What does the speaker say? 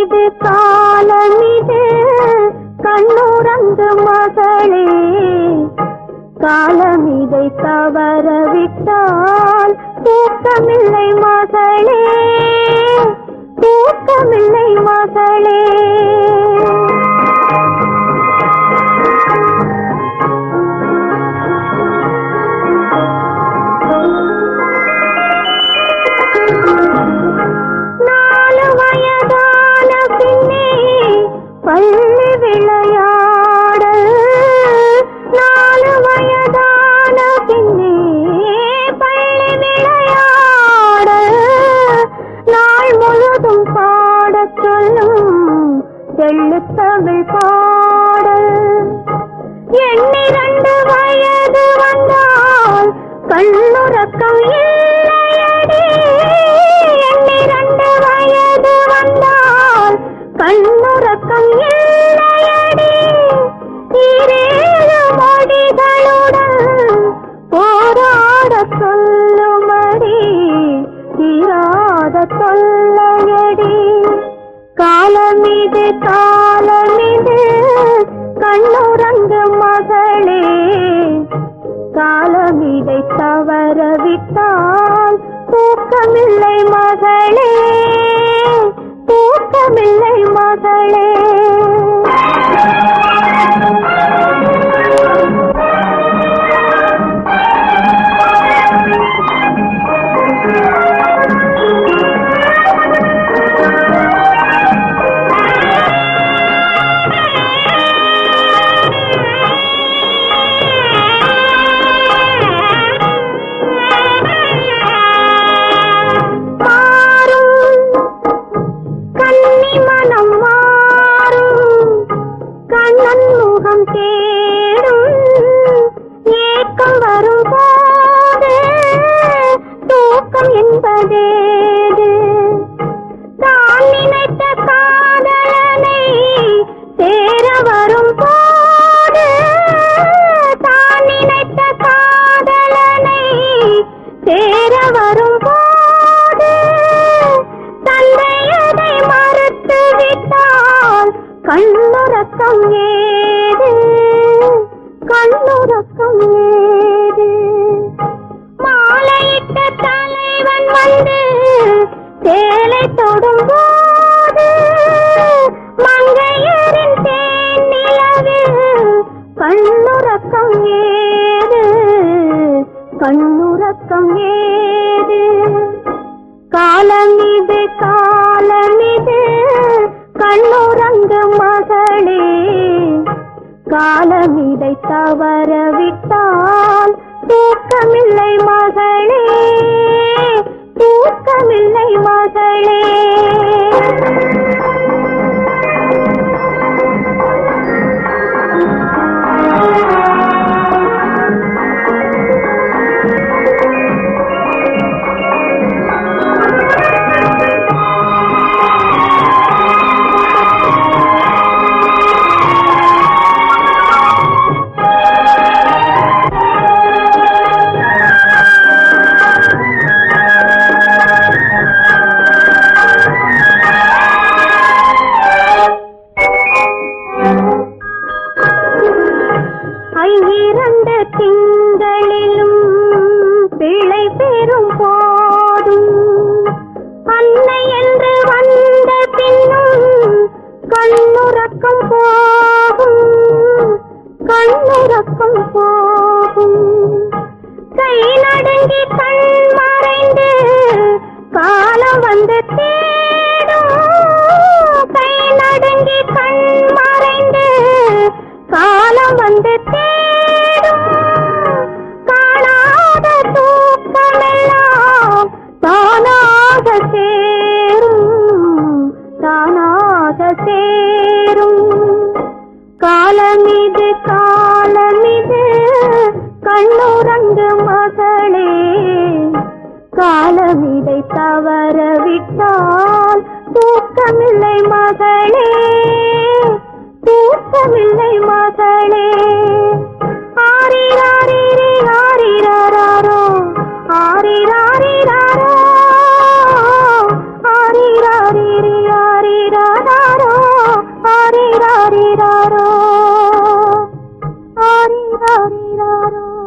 காலமிது காலமிது கண்ணுறங்கு மகளே காலமிதை தவற விட்டால் தூக்கமில்லை மகளே தூக்கமில்லை மகளே நாலு வயதான பின்னே பள்ளி விளையாடல் நாலு வயதான பின்னே பள்ளி விளையாடல் நாள் முழுதும் பாடச் சொல்லும் தெள்ளுத்தமிழ் பாடல் எண்ணிரண்டு வயது வந்தால் கண்ணுறக்கம் இல்லையடி எண்ணிரண்டு வயது வந்தால் கண்ணுறக்கம் இல்லையடி இரேழு மொழிகளுடன் போராட சொல்லுமடி தீராத தொல்லையடி காலமிது காலமிது கண்ணுறங்கு மகளே காலமிதை தவற விட்டால் தூக்கமில்லை மகளே தூக்கமில்லை மகளே மாறும் கன்னி மனம் மாறும் கண்ணன் முகம் தேடும் ஏக்கம் வரும் போது தூக்கம் என்பதேது தான் நினைத்த காதலனை சேர வரும் போது தான் நினைத்த காதலனை சேர வரும் போது தந்தையதை மறுத்து விட்டால் கண்ணுறக்கம் ஏது கண்ணுறக்கம் ஏது மாலையிட்ட தலைவன் வந்து சேலை தொடும் போது மங்கையரின் தேன் நிலவில் கண்ணுறக்கம் ஏது கண்ணுறக்கம் ஏது காலமிது காலமிது கண்ணுறங்கு மகளே காலமிதை தவற விட்டால் தூக்கமில்லை மகளே தூக்கமில்லை மகளே ஐயிரண்டு திங்களிலும் பிழை பெறும் போதும் அன்னை என்று வந்த பின்னும் கண்ணுறக்கம் போகும் கண்ணுறக்கம் போகும் கை நடுங்கி கண் மறைந்து காலம் வந்து தேடும் கை நடுங்கி கண் மறைந்து காலம் வந்து தேடும் காணாத தூக்கமெல்லாம் தானாக சேரும் தானாக சேரும் காலமிது காலமிது கண்ணுறங்கு மகளே காலமிதை தவற விட்டால் தூக்கமில்லை மகளே தூக்கமில்லை மகளே ஆறிரண்டு ஆரிராரோ ஆரிராரிராரோ